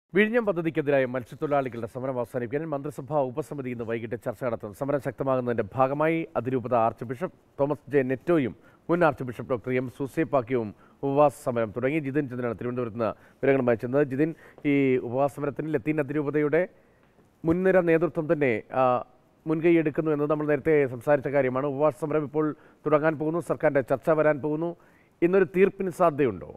വിഴിഞ്ഞം പദ്ധതിക്കെതിരായ മത്സ്യത്തൊഴിലാളികളുടെ സമരം അവസാനിപ്പിക്കാൻ മന്ത്രിസഭാ ഉപസമിതി ഇന്ന് വൈകിട്ട് ചർച്ച നടത്തും സമരം ശക്തമാകുന്നതിന്റെ ഭാഗമായി അതിരൂപത ആർച്ച് ബിഷപ്പ് തോമസ് ജെ നെറ്റോയും മുൻ ആർച്ച് ബിഷപ്പ് ഡോക്ടർ എം സൂസേപ്പാക്കിയും ഉപവാസ സമരം തുടങ്ങി ജിതിൻ ചന്ദ്രനാണ് തിരുവനന്തപുരത്ത് നിന്ന് വിവരങ്ങളുമായി ചെന്നത് ജിതിൻ ഈ ഉപവാസ സമരത്തിന് ലത്തീൻ അതിരൂപതയുടെ മുൻനിര നേതൃത്വം തന്നെ ആ, മുൻകൈ എടുക്കുന്നു എന്നത് നമ്മൾ നേരത്തെ സംസാരിച്ച കാര്യമാണ് ഉപവാസ സമരം ഇപ്പോൾ തുടങ്ങാൻ പോകുന്നു സർക്കാരിന്റെ ചർച്ച വരാൻ പോകുന്നു ഇന്നൊരു തീർപ്പിന് സാധ്യതയുണ്ടോ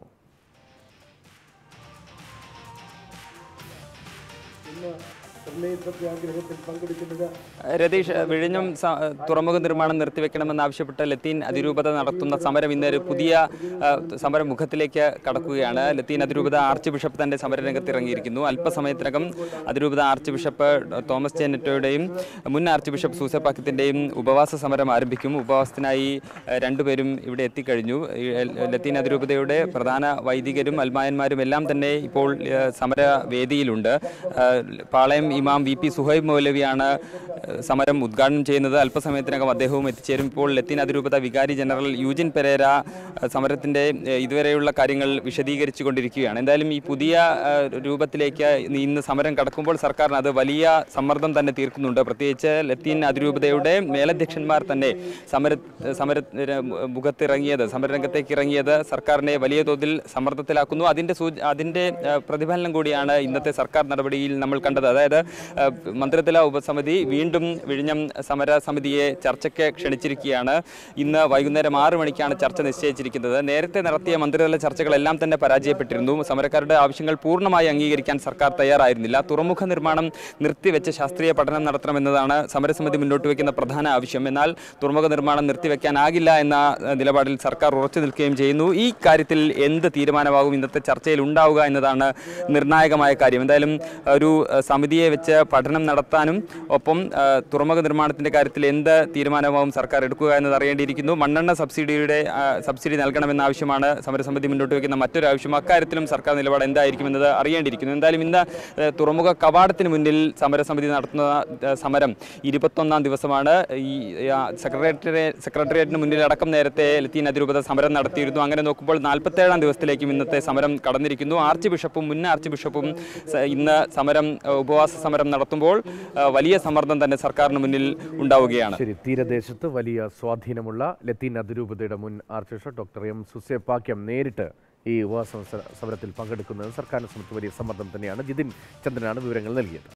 രതീഷ് വിഴിഞ്ഞം സ- തുറമുഖ നിർമ്മാണം നിർത്തിവെക്കണമെന്നാവശ്യപ്പെട്ട് ലത്തീൻ അതിരൂപത നടത്തുന്ന സമരം ഇന്ന് ഒരു പുതിയ ആ, സമരമുഖത്തിലേക്ക് കടക്കുകയാണ് ലത്തീൻ അതിരൂപത ആർച്ച് ബിഷപ്പ് തന്റെ സമരരംഗത്ത് ഇറങ്ങിയിരിക്കുന്നു അല്പസമയത്തിനകം അതിരൂപത ആർച്ച് ബിഷപ്പ് തോമസ് ചേനറ്റോയുടെയും മുൻ ആർച്ച് ബിഷപ്പ് സൂസപ്പാക്കത്തിന്റെയും ഉപവാസ സമരം ആരംഭിക്കും ഉപവാസത്തിനായി ആ, രണ്ടുപേരും ഇവിടെ എത്തിക്കഴിഞ്ഞു ഈ, എ- ലത്തീൻ അതിരൂപതയുടെ പ്രധാന വൈദികരും അൽമായന്മാരും എല്ലാം തന്നെ ഇപ്പോൾ ആ, സമരവേദിയിലുണ്ട് ആ, പാളയം ഇമാം വി പി സുഹൈബ് മൗലവിയാണ് ആ, സമരം ഉദ്ഘാടനം ചെയ്യുന്നത് അല്പസമയത്തിനകം അദ്ദേഹവും എത്തിച്ചേരും ഇപ്പോൾ ലത്തീൻ അതിരൂപത വികാരി ജനറൽ യൂജിൻ പെരേര ആ, സമരത്തിന്റെ ആ, ഇതുവരെയുള്ള കാര്യങ്ങൾ വിശദീകരിച്ചു കൊണ്ടിരിക്കുകയാണ് എന്തായാലും ഈ പുതിയ ആ, രൂപത്തിലേക്ക് ഇന്ന് സമരം കടക്കുമ്പോൾ സർക്കാരിന് അത് വലിയ സമ്മർദ്ദം തന്നെ തീർക്കുന്നുണ്ട് പ്രത്യേകിച്ച് ലത്തീൻ അതിരൂപതയുടെ മേലധ്യക്ഷന്മാർ തന്നെ സമര സമര മുഖത്തിറങ്ങിയത് സമരരംഗത്തേക്ക് ഇറങ്ങിയത് സർക്കാരിനെ വലിയ തോതിൽ സമ്മർദ്ദത്തിലാക്കുന്നു അതിന്റെ സൂച അതിന്റെ ആ, പ്രതിഫലനം കൂടിയാണ് ഇന്നത്തെ സർക്കാർ നടപടിയിൽ നമ്മൾ കണ്ടത് അതായത് ആ, മന്ത്രിതല ഉപസമിതി വീണ്ടും വിഴിഞ്ഞം സമര സമിതിയെ ചർച്ചയ്ക്ക് ക്ഷണിച്ചിരിക്കുകയാണ് ഇന്ന് വൈകുന്നേരം ആറ് മണിക്കാണ് ചർച്ച നിശ്ചയിച്ചിരിക്കുന്നത് നേരത്തെ നടത്തിയ മന്ത്രിതല ചർച്ചകളെല്ലാം തന്നെ പരാജയപ്പെട്ടിരുന്നു സമരക്കാരുടെ ആവശ്യങ്ങൾ പൂർണ്ണമായി അംഗീകരിക്കാൻ സർക്കാർ തയ്യാറായിരുന്നില്ല തുറമുഖ നിർമ്മാണം നിർത്തിവെച്ച് ശാസ്ത്രീയ പഠനം നടത്തണമെന്നതാണ് സമരസമിതി മുന്നോട്ട് വയ്ക്കുന്ന പ്രധാന ആവശ്യം എന്നാൽ തുറമുഖ നിർമ്മാണം നിർത്തിവെക്കാനാകില്ല എന്ന ഏഹ്, നിലപാടിൽ സർക്കാർ ഉറച്ചു നിൽക്കുകയും ചെയ്യുന്നു ഈ കാര്യത്തിൽ എന്ത് തീരുമാനമാകും ഇന്നത്തെ ചർച്ചയിൽ ഉണ്ടാവുക എന്നതാണ് നിർണായകമായ കാര്യം എന്തായാലും ഒരു ഏഹ്, സമിതിയെ വെച്ച് പഠനം നടത്താനും ഒപ്പം ഏഹ്, തുറമുഖ നിർമ്മാണത്തിന്റെ കാര്യത്തിൽ എന്ത് തീരുമാനമാകും സർക്കാർ എടുക്കുക എന്നത് അറിയേണ്ടിയിരിക്കുന്നു മണ്ണെണ്ണ സബ്സിഡിയുടെ ആ, സബ്സിഡി നൽകണമെന്ന ആവശ്യമാണ് സമരസമിതി മുന്നോട്ട് വയ്ക്കുന്ന മറ്റൊരു ആവശ്യം അക്കാര്യത്തിലും സർക്കാർ നിലപാട് എന്തായിരിക്കും എന്നത് അറിയേണ്ടിയിരിക്കുന്നു എന്തായാലും ഇന്ന് ഏഹ്, തുറമുഖ കവാടത്തിന് മുന്നിൽ സമരസമിതി നടത്തുന്ന ഏഹ്, സമരം ഇരുപത്തൊന്നാം ദിവസമാണ് ഈ ആ, സെക്രട്ടറി സെക്രട്ടേറിയറ്റിന് മുന്നിൽ അടക്കം നേരത്തെ ലത്തീൻ അതിരൂപത സമരം നടത്തിയിരുന്നു അങ്ങനെ നോക്കുമ്പോൾ നാൽപ്പത്തേഴാം ദിവസത്തിലേക്കും ഇന്നത്തെ സമരം കടന്നിരിക്കുന്നു ആർച്ച് ബിഷപ്പും മുൻ ആർച്ച് ബിഷപ്പും സ- ഇന്ന് സമരം ഏഹ്, ഉപവാസ സമരം നടത്തുമ്പോൾ ഏഹ്, വലിയ സമ്മർദ്ദം തന്നെ സർക്കാരിന് മുന്നിൽ ഉണ്ടാവുകയാണ് ശരി തീരദേശത്ത് വലിയ സ്വാധീനമുള്ള ലത്തീൻ അതിരൂപതയുടെ മുൻ ആർച്ച് ബിഷപ്പ് ഡോക്ടർ എം സുസേപ്പാക്യം നേരിട്ട് ഈ ഉപവാസ സമരത്തിൽ പങ്കെടുക്കുന്നത് സർക്കാരിനെ സംബന്ധിച്ച് വലിയ സമ്മർദ്ദം തന്നെയാണ് ജിതിൻ ചന്ദ്രനാണ് വിവരങ്ങൾ നൽകിയത്